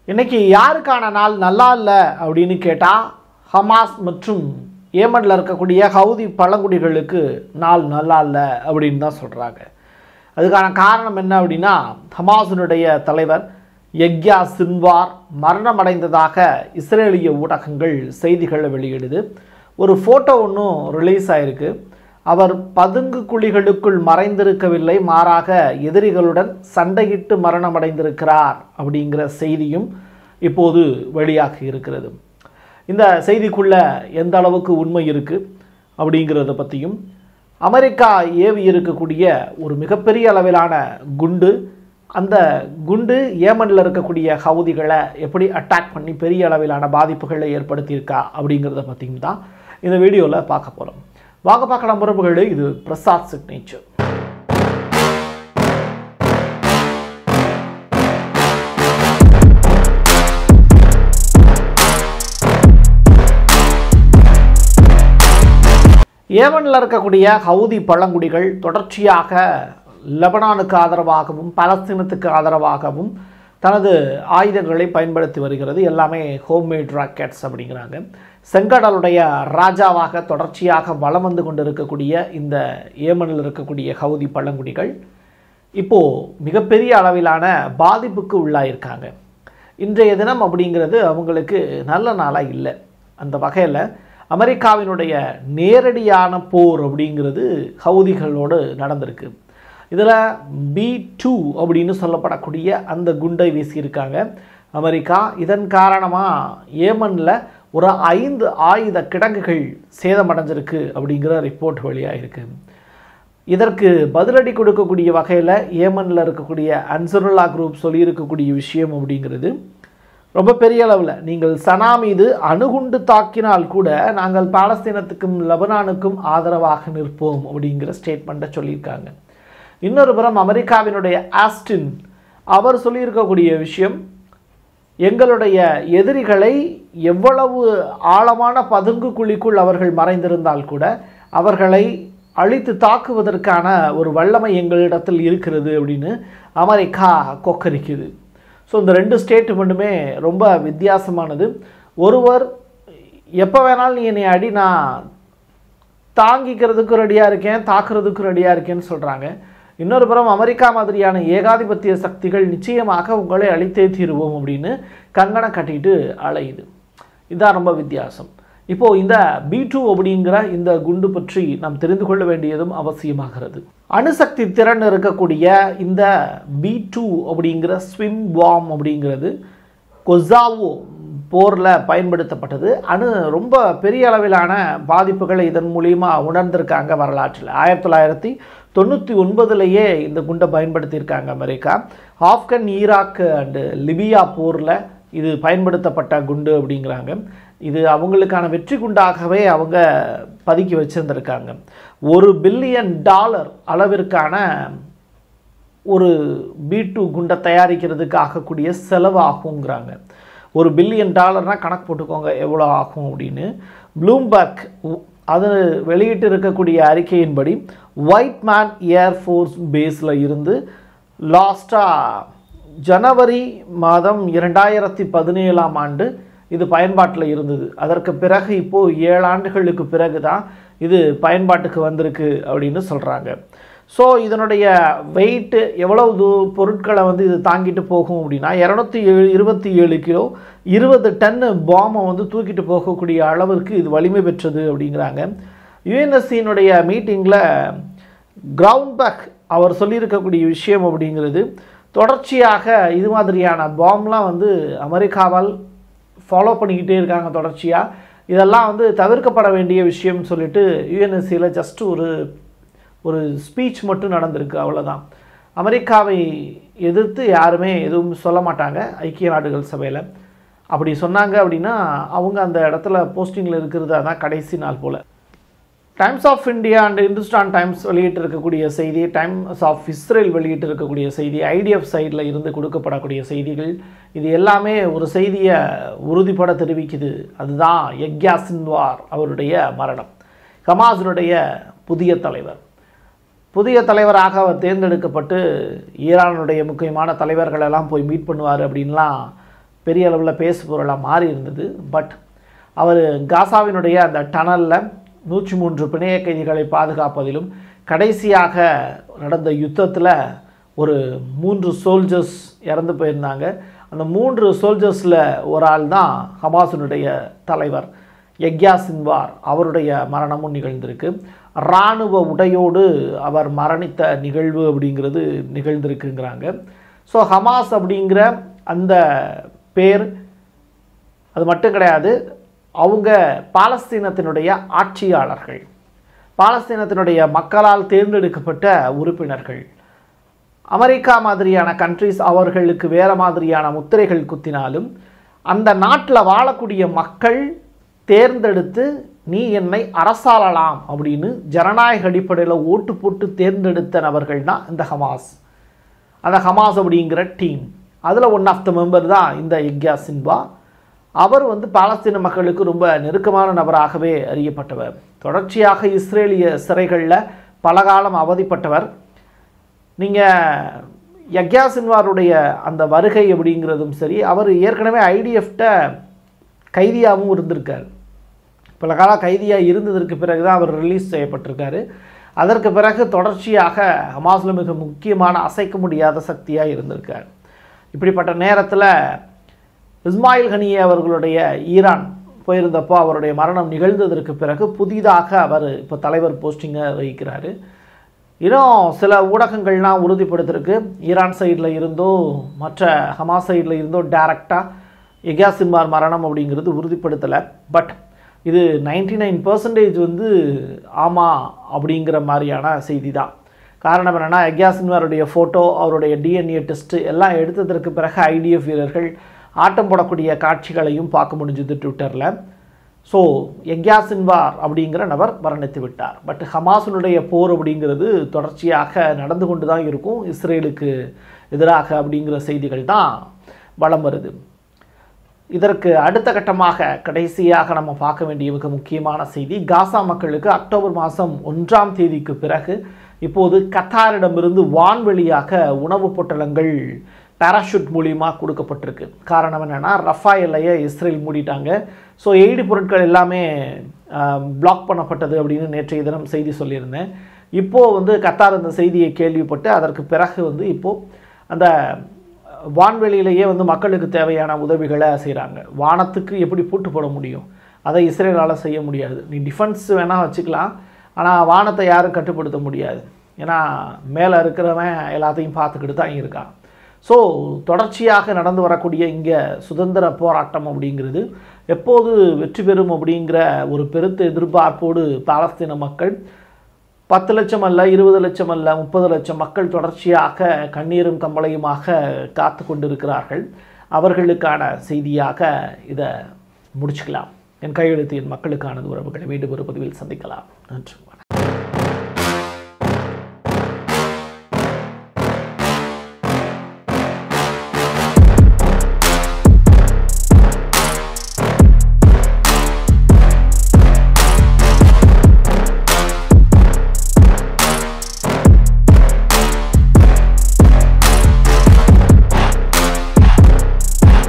இன்னைக்கு யாருக்கான நாள் நல்லா இல்லை அப்படின்னு கேட்டால் ஹமாஸ் மற்றும் ஏமனில் இருக்கக்கூடிய ஹவுதி பழங்குடிகளுக்கு நாள் நல்லா இல்லை அப்படின்னு தான் சொல்கிறாங்க அதுக்கான காரணம் என்ன அப்படின்னா ஹமாஸினுடைய தலைவர் யக்யா சின்வார் மரணமடைந்ததாக இஸ்ரேலிய ஊடகங்கள் செய்திகளை வெளியிடுது ஒரு ஃபோட்டோ ஒன்றும் ரிலீஸ் ஆயிருக்கு அவர் பதுங்கு குழிகளுக்குள் மறைந்திருக்கவில்லை மாறாக எதிரிகளுடன் சண்டையிட்டு மரணமடைந்திருக்கிறார் அப்படிங்கிற செய்தியும் இப்போது வெளியாகி இருக்கிறது இந்த செய்திக்குள்ள எந்த அளவுக்கு உண்மை இருக்குது அப்படிங்கிறத பற்றியும் அமெரிக்கா ஏவி இருக்கக்கூடிய ஒரு மிகப்பெரிய அளவிலான குண்டு அந்த குண்டு ஏமனில் இருக்கக்கூடிய ஹவுதிகளை எப்படி அட்டாக் பண்ணி பெரிய அளவிலான பாதிப்புகளை ஏற்படுத்தியிருக்கா அப்படிங்கிறத பற்றியும் தான் இந்த வீடியோவில் பார்க்க போகிறோம் வாங்க பார்க்கலாம் உறவுகளே இது பிரசாத் சிக்னேச்சர் ஏமனில் இருக்கக்கூடிய ஹவுதி பழங்குடிகள் தொடர்ச்சியாக லெபனானுக்கு ஆதரவாகவும் பலஸ்தீனத்துக்கு ஆதரவாகவும் தனது ஆயுதங்களை பயன்படுத்தி வருகிறது எல்லாமே ஹோம்மேட் ராக்கெட்ஸ் அப்படிங்கிறாங்க செங்கடலுடைய ராஜாவாக தொடர்ச்சியாக வலம் வந்து கொண்டிருக்கக்கூடிய இந்த ஏமனில் இருக்கக்கூடிய ஹவுதி பழங்குடிகள் இப்போது மிகப்பெரிய அளவிலான பாதிப்புக்கு உள்ளாயிருக்காங்க இன்றைய தினம் அப்படிங்கிறது அவங்களுக்கு நல்ல நாளாக இல்லை அந்த வகையில் அமெரிக்காவினுடைய நேரடியான போர் அப்படிங்கிறது ஹவுதிகளோடு நடந்திருக்கு இதில் பி டூ அப்படின்னு சொல்லப்படக்கூடிய அந்த குண்டை வீசியிருக்காங்க அமெரிக்கா இதன் காரணமாக ஏமனில் ஒரு ஐந்து ஆயுத கிடங்குகள் சேதமடைஞ்சிருக்கு அப்படிங்கிற ரிப்போர்ட் வெளியாகிருக்கு இதற்கு பதிலடி கொடுக்கக்கூடிய வகையில் ஏமனில் இருக்கக்கூடிய அன்சருல்லா குரூப் சொல்லியிருக்கக்கூடிய விஷயம் அப்படிங்கிறது ரொம்ப பெரிய அளவில் நீங்கள் சனா மீது அணுகுண்டு தாக்கினால் கூட நாங்கள் பாலஸ்தீனத்துக்கும் லெபனானுக்கும் ஆதரவாக நிற்போம் அப்படிங்கிற ஸ்டேட்மெண்ட்டை சொல்லியிருக்காங்க இன்னொரு புறம் அமெரிக்காவினுடைய ஆஸ்டின் அவர் சொல்லியிருக்கக்கூடிய விஷயம் எங்களுடைய எதிரிகளை எவ்வளவு ஆழமான பதுங்கு குழிக்குள் அவர்கள் மறைந்திருந்தால் கூட அவர்களை அழித்து தாக்குவதற்கான ஒரு வல்லமை எங்களிடத்தில் இருக்கிறது அப்படின்னு அமெரிக்கா கொக்கரிக்குது ஸோ இந்த ரெண்டு ஸ்டேட்மெண்ட்டுமே ரொம்ப வித்தியாசமானது ஒருவர் எப்போ வேணாலும் நீ என்னை அடி நான் தாங்கிக்கிறதுக்கு ரெடியாக இருக்கேன் தாக்குறதுக்கு ரெடியாக இருக்கேன்னு சொல்கிறாங்க இன்னொரு புறம் அமெரிக்கா மாதிரியான ஏகாதிபத்திய சக்திகள் நிச்சயமாக உங்களை அழித்தே தீருவோம் அப்படின்னு கங்கணம் கட்டிட்டு அலையுது இதுதான் ரொம்ப வித்தியாசம் இப்போது இந்த பி டூ அப்படிங்கிற இந்த குண்டு பற்றி நாம் தெரிந்து கொள்ள வேண்டியதும் அவசியமாகிறது அணுசக்தி திறன் இருக்கக்கூடிய இந்த பி டூ அப்படிங்கிற ஸ்விம் பாம் அப்படிங்கிறது கொசாவோ போரில் பயன்படுத்தப்பட்டது அணு ரொம்ப பெரிய அளவிலான பாதிப்புகளை இதன் மூலிமா உணர்ந்திருக்காங்க வரலாற்றில் ஆயிரத்தி தொள்ளாயிரத்தி தொண்ணூற்றி ஒன்பதுலேயே இந்த குண்டை பயன்படுத்தியிருக்காங்க America Afghan Iraq and Libya போரில் இது பயன்படுத்தப்பட்ட குண்டு அப்படிங்கிறாங்க இது அவங்களுக்கான வெற்றி குண்டாகவே அவங்க பதுக்கி வச்சுருந்துருக்காங்க ஒரு பில்லியன் டாலர் அளவிற்கான ஒரு பி டூ குண்டை தயாரிக்கிறதுக்கு ஆகக்கூடிய செலவு ஆகுங்கிறாங்க ஒரு பில்லியன் டாலர்னால் கணக்கு போட்டுக்கோங்க எவ்வளோ ஆகும் அப்படின்னு ப்ளூம்பர்க் அது வெளியிட்டு இருக்கக்கூடிய அறிக்கையின்படி ஒயிட் மேன் ஏர்ஃபோர்ஸ் பேஸில் இருந்து லாஸ்ட்டாக ஜனவரி மாதம் இரண்டாயிரத்தி பதினேழாம் ஆண்டு இது பயன்பாட்டில் இருந்தது அதற்கு பிறகு இப்போது ஏழு ஆண்டுகளுக்கு பிறகு தான் இது பயன்பாட்டுக்கு வந்திருக்கு அப்படின்னு சொல்கிறாங்க ஸோ இதனுடைய வெயிட்டு எவ்வளவு தூ பொருட்களை வந்து இது தாங்கிட்டு போகும் அப்படின்னா இரநூத்தி ஏழு இருபத்தி ஏழு கிலோ இருபது டன்னு பாம்பை வந்து தூக்கிட்டு போகக்கூடிய அளவிற்கு இது வலிமை பெற்றது அப்படிங்கிறாங்க யுஎன்எஸ்சியினுடைய மீட்டிங்கில் கிரவுண்ட்பக் அவர் சொல்லியிருக்கக்கூடிய விஷயம் அப்படிங்கிறது தொடர்ச்சியாக இது மாதிரியான பாம்லாம் வந்து அமெரிக்காவால் ஃபாலோ பண்ணிக்கிட்டே இருக்காங்க தொடர்ச்சியாக இதெல்லாம் வந்து தவிர்க்கப்பட வேண்டிய விஷயம்னு சொல்லிட்டு யுஎன்எஸ்சியில் ஜஸ்ட் ஒரு ஒரு ஸ்பீச் மட்டும் நடந்திருக்கு அவ்வளோதான் அமெரிக்காவை எதிர்த்து யாருமே எதுவும் சொல்ல மாட்டாங்க ஐக்கிய நாடுகள் சபையில் அப்படி சொன்னாங்க அப்படின்னா அவங்க அந்த இடத்துல போஸ்டிங்கில் இருக்கிறது அதான் கடைசி நாள் போல் Times of India and Hindustan Times வெளியிட்டு இருக்கக்கூடிய செய்தி டைம்ஸ் ஆஃப் இஸ்ரேல் வெளியிட்டு இருக்கக்கூடிய செய்தி ஐடிஎஃப் சைடில் இருந்து கொடுக்கப்படக்கூடிய செய்திகள் இது எல்லாமே ஒரு செய்தியை உறுதிப்பட தெரிவிக்குது அதுதான் யக்யா சின்வார் அவருடைய மரணம் ஹமாஸினுடைய புதிய தலைவர் புதிய தலைவராக அவர் தேர்ந்தெடுக்கப்பட்டு ஈரானுடைய முக்கியமான தலைவர்கள் எல்லாம் போய் மீட் பண்ணுவார் அப்படின்லாம் பெரிய அளவில் பேசு பொருளாக மாறி இருந்தது பட் அவர் காசாவினுடைய அந்த டனலில் நூற்றி மூன்று பிணைய கைதிகளை பாதுகாப்பதிலும் கடைசியாக நடந்த யுத்தத்தில் ஒரு மூன்று சோல்ஜர்ஸ் இறந்து போயிருந்தாங்க அந்த மூன்று சோல்ஜர்ஸில் ஒரு ஆள் தான் ஹமாஸினுடைய தலைவர் யக்யா சின்வார் அவருடைய மரணமும் நிகழ்ந்திருக்கு இராணுவ உடையோடு அவர் மரணித்த நிகழ்வு அப்படிங்கிறது நிகழ்ந்திருக்குங்கிறாங்க ஸோ ஹமாஸ் அப்படிங்கிற அந்த பேர் அது மட்டும் கிடையாது அவங்க பாலஸ்தீனத்தினுடைய ஆட்சியாளர்கள் பாலஸ்தீனத்தினுடைய மக்களால் தேர்ந்தெடுக்கப்பட்ட உறுப்பினர்கள் அமெரிக்கா மாதிரியான கண்ட்ரிஸ் அவர்களுக்கு வேறு மாதிரியான முத்திரைகள் குத்தினாலும் அந்த நாட்டில் வாழக்கூடிய மக்கள் தேர்ந்தெடுத்து நீ என்னை அரசாளலாம் அப்படின்னு ஜனநாயக அடிப்படையில் ஓட்டு போட்டு தேர்ந்தெடுத்த நபர்கள் தான் இந்த ஹமாஸ் அந்த ஹமாஸ் அப்படிங்கிற டீம் அதில் ஒன் ஆஃப் த மெம்பர் தான் இந்த யக்யா சின்வா அவர் வந்து பாலஸ்தீன மக்களுக்கு ரொம்ப நெருக்கமான நபராகவே அறியப்பட்டவர் தொடர்ச்சியாக இஸ்ரேலிய சிறைகளில் பலகாலம் அவதிப்பட்டவர் நீங்கள் யக்யா சின்வாருடைய அந்த வருகை அப்படிங்கிறதும் சரி அவர் ஏற்கனவே ஐடிஎஃப்ட கைதியாகவும் இருந்திருக்கார் பல கால கைதியாக இருந்ததற்கு பிறகு தான் அவர் ரிலீஸ் செய்யப்பட்டிருக்காரு அதற்கு பிறகு தொடர்ச்சியாக ஹமாஸில் மிக முக்கியமான அசைக்க முடியாத சக்தியாக இருந்திருக்கார் இப்படிப்பட்ட நேரத்தில் இஸ்மாயில் ஹனியே அவர்களுடைய ஈரான் போயிருந்தப்போ அவருடைய மரணம் நிகழ்ந்ததற்கு பிறகு புதிதாக அவர் இப்போ தலைவர் போஸ்டிங்கை வகிக்கிறாரு இன்னும் சில ஊடகங்கள்லாம் உறுதிப்படுத்திருக்கு ஈரான் சைடில் இருந்தோ மற்ற ஹமாஸ் சைடில் இருந்தோ டேரெக்டாக எகா சின்வார் மரணம் அப்படிங்கிறது உறுதிப்படுத்தலை பட் இது நைன்டி நைன் பர்சன்டேஜ் வந்து ஆமாம் அப்படிங்கிற மாதிரியான செய்தி தான் காரணம் என்னென்னா எக்யா சின்வாருடைய ஃபோட்டோ அவருடைய டிஎன்ஏ டெஸ்ட்டு எல்லாம் எடுத்ததற்கு பிறகு ஐடிஎஃப் வீரர்கள் ஆட்டம் போடக்கூடிய காட்சிகளையும் பார்க்க முடிஞ்சுது ட்விட்டரில் ஸோ எக்யா சின்வார் அப்படிங்கிற நபர் மரணித்து விட்டார் பட் ஹமாஸினுடைய போர் அப்படிங்கிறது தொடர்ச்சியாக நடந்து கொண்டு தான் இருக்கும் இஸ்ரேலுக்கு எதிராக அப்படிங்கிற செய்திகள் தான் வலம் வருது இதற்கு அடுத்த கட்டமாக கடைசியாக நம்ம பார்க்க வேண்டிய மிக முக்கியமான செய்தி காசா மக்களுக்கு அக்டோபர் மாதம் ஒன்றாம் தேதிக்கு பிறகு இப்போது கத்தாரிடமிருந்து வான்வெளியாக உணவுப் பொட்டலங்கள் பேராஷூட் மூலியமாக கொடுக்கப்பட்டிருக்கு காரணம் என்னென்னா ரஃபா எல்லையை இஸ்ரேல் மூடிட்டாங்க ஸோ எய்டு பொருட்கள் எல்லாமே பிளாக் பண்ணப்பட்டது அப்படின்னு நேற்றைய தினம் செய்தி சொல்லியிருந்தேன் இப்போது வந்து கத்தார் இந்த செய்தியை கேள்விப்பட்டு அதற்கு பிறகு வந்து இப்போது அந்த வான்வெளியிலேயே வந்து மக்களுக்கு தேவையான உதவிகளை செய்கிறாங்க வானத்துக்கு எப்படி பூட்டு போட முடியும் அதை இஸ்ரேலால் செய்ய முடியாது நீ டிஃபென்ஸ் வேணால் வச்சுக்கலாம் ஆனால் வானத்தை யாரும் கட்டுப்படுத்த முடியாது ஏன்னா மேலே இருக்கிறவன் எல்லாத்தையும் பார்த்துக்கிட்டு தான் இருக்கான் ஸோ தொடர்ச்சியாக நடந்து வரக்கூடிய இங்கே சுதந்திர போராட்டம் அப்படிங்கிறது எப்போது வெற்றி பெறும் அப்படிங்கிற ஒரு பெருத்த எதிர்பார்ப்போடு பாலஸ்தீன மக்கள் பத்து லட்சம் அல்ல இருபது லட்சம் அல்ல முப்பது லட்சம் மக்கள் தொடர்ச்சியாக கண்ணீரும் கம்பளையுமாக காத்து கொண்டிருக்கிறார்கள் அவர்களுக்கான செய்தியாக இதை முடிச்சுக்கலாம் என் கையெழுத்து என் மக்களுக்கானது உறவுகளை மீண்டும் ஒரு பதிவில் சந்திக்கலாம் நன்றி